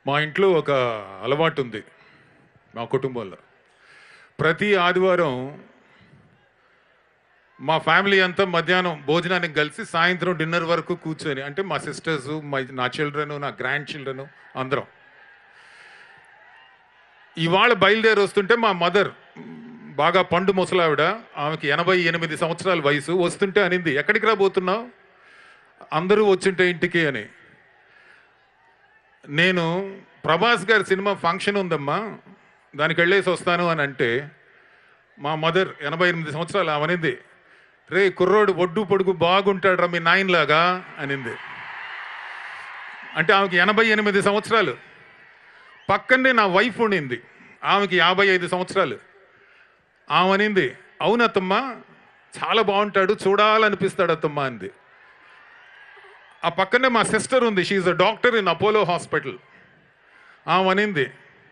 మా ఇంట్లో ఒక అలవాటు ఉంది మా కుటుంబంలో ప్రతి ఆదివారం మా ఫ్యామిలీ అంతా మధ్యాహ్నం భోజనానికి కలిసి సాయంత్రం డిన్నర్ వరకు కూర్చొని అంటే మా సిస్టర్స్ మా నా చిల్డ్రన్ నా గ్రాండ్ చిల్డ్రన్ అందరం ఇవాళ బయలుదేరి వస్తుంటే మా మదర్ బాగా పండు ముసలావిడ ఆమెకి ఎనభై ఎనిమిది సంవత్సరాల వయసు వస్తుంటే అనింది ఎక్కడికి రాబోతున్నావు అందరూ వచ్చింటే ఇంటికి అని నేను ప్రభాస్ గారి సినిమా ఫంక్షన్ ఉందమ్మా దానికి వెళ్ళేసి వస్తాను అని అంటే మా మదర్ ఎనభై ఎనిమిది సంవత్సరాలు అవనింది రే కుర్రోడు ఒడ్డు పొడుగు బాగుంటాడు మీ నాయనలాగా అనింది అంటే ఆమెకి ఎనభై ఎనిమిది సంవత్సరాలు పక్కనే నా వైఫ్ ఉండింది ఆమెకి యాభై ఐదు సంవత్సరాలు ఆమె అనింది అవునత్తమ్మా చాలా బాగుంటాడు చూడాలనిపిస్తాడు అత్తమ్మా అంది ఆ పక్కనే మా సిస్టర్ ఉంది she a doctor in Apollo hospital ఆమె అనింది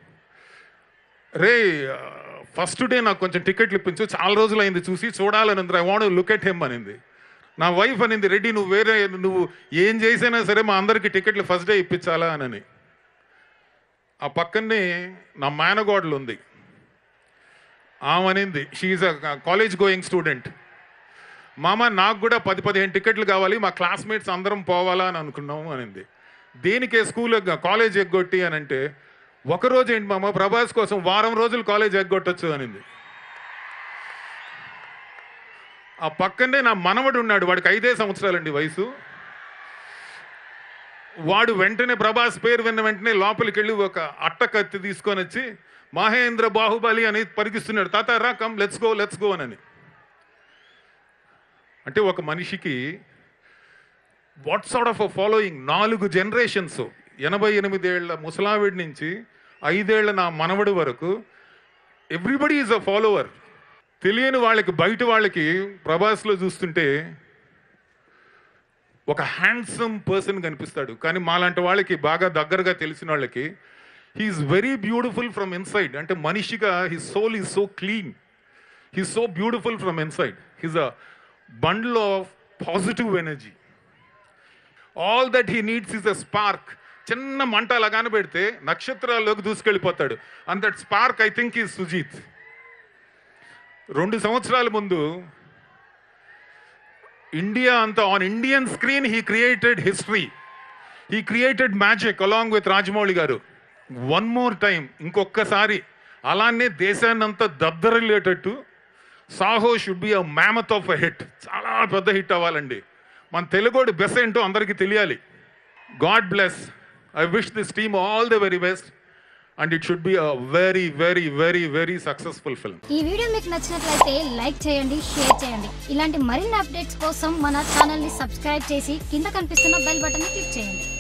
రే ఫస్ట్ డే నాకు కొంచెం టికెట్లు ఇప్పించు చాలా రోజులు అయింది చూసి చూడాలని ఉంది I want look at him అనింది నా వైఫ్ అనింది రెడ్డి నువ్వు వేరే నువ్వు ఏం చేసినా సరే మా అందరికి టికెట్లు ఫస్ట్ డే ఇప్పించాలా అని ఆ పక్కనే నా మేనగోడలు ఉంది ఆమె అనింది she a college going student మామ నాకు కూడా పది పదిహేను టికెట్లు కావాలి మా క్లాస్మేట్స్ అందరం పోవాలా అని అనుకున్నాము అనింది దేనికే స్కూల్ ఎగ్గ- కాలేజ్ ఎగ్గొట్టి అని అంటే ఒక రోజు ఏంటి మామ ప్రభాస్ కోసం వారం రోజులు కాలేజ్ ఎగ్గొట్టచ్చు అనింది ఆ పక్కనే నా మనవడు ఉన్నాడు వాడికి ఐదే సంవత్సరాలండి వయసు వాడు వెంటనే ప్రభాస్ పేరు విన్న వెంటనే లోపలికి వెళ్ళి ఒక అట్ట కత్తి తీసుకొని వచ్చి మహేంద్ర బాహుబలి అని పరిగిస్తున్నాడు తాత రా come let's go let's go అని అంటే ఒక మనిషికి వాట్ సార్ట్ ఆఫ్ ఫాలోయింగ్ నాలుగు జనరేషన్స్ ఎనభై ఎనిమిదేళ్ల ముసలావిడి నుంచి ఐదేళ్ల నా మనవడి వరకు ఎవ్రీబడి ఈజ్ అ ఫాలోవర్ తెలియని వాళ్ళకి బయట వాళ్ళకి ప్రభాస్లో చూస్తుంటే ఒక హ్యాండ్సమ్ పర్సన్ కనిపిస్తాడు కానీ మాలాంటి వాళ్ళకి బాగా దగ్గరగా తెలిసిన వాళ్ళకి he's very beautiful from inside అంటే మనిషిగా his soul is so clean he's so beautiful from inside he's a bundle of positive energy all that he needs is a spark చిన్న మంట అలాగానే పెడితే నక్షత్రాల్లోకి దూసుకెళ్ళిపోతాడు and that spark I think is Sujeeth రెండు సంవత్సరాల ముందు ఇండియా అంతా on Indian screen he created history he created magic along with Rajamouli garu one more time ఇంకొక్కసారి అలానే దేశాన్ని అంతా దద్దరిల్లేటట్టు Saaho should be a mammoth of a hit చాలా పెద్ద హిట్ అవ్వాలండి మన తెలుగోడి బెస్ ఏంటో అందరికీ తెలియాలి god bless I wish this team all the very best and it should be a very very very very successful film ఈ వీడియో మీకు నచ్చినట్లయితే లైక్ చేయండి షేర్ చేయండి ఇలాంటి మరిన్ని అప్డేట్స్ కోసం మన ఛానల్ని సబ్స్క్రైబ్ చేసి కింద కనిపిస్తున్న బెల్ బటన్ని క్లిక్ చేయండి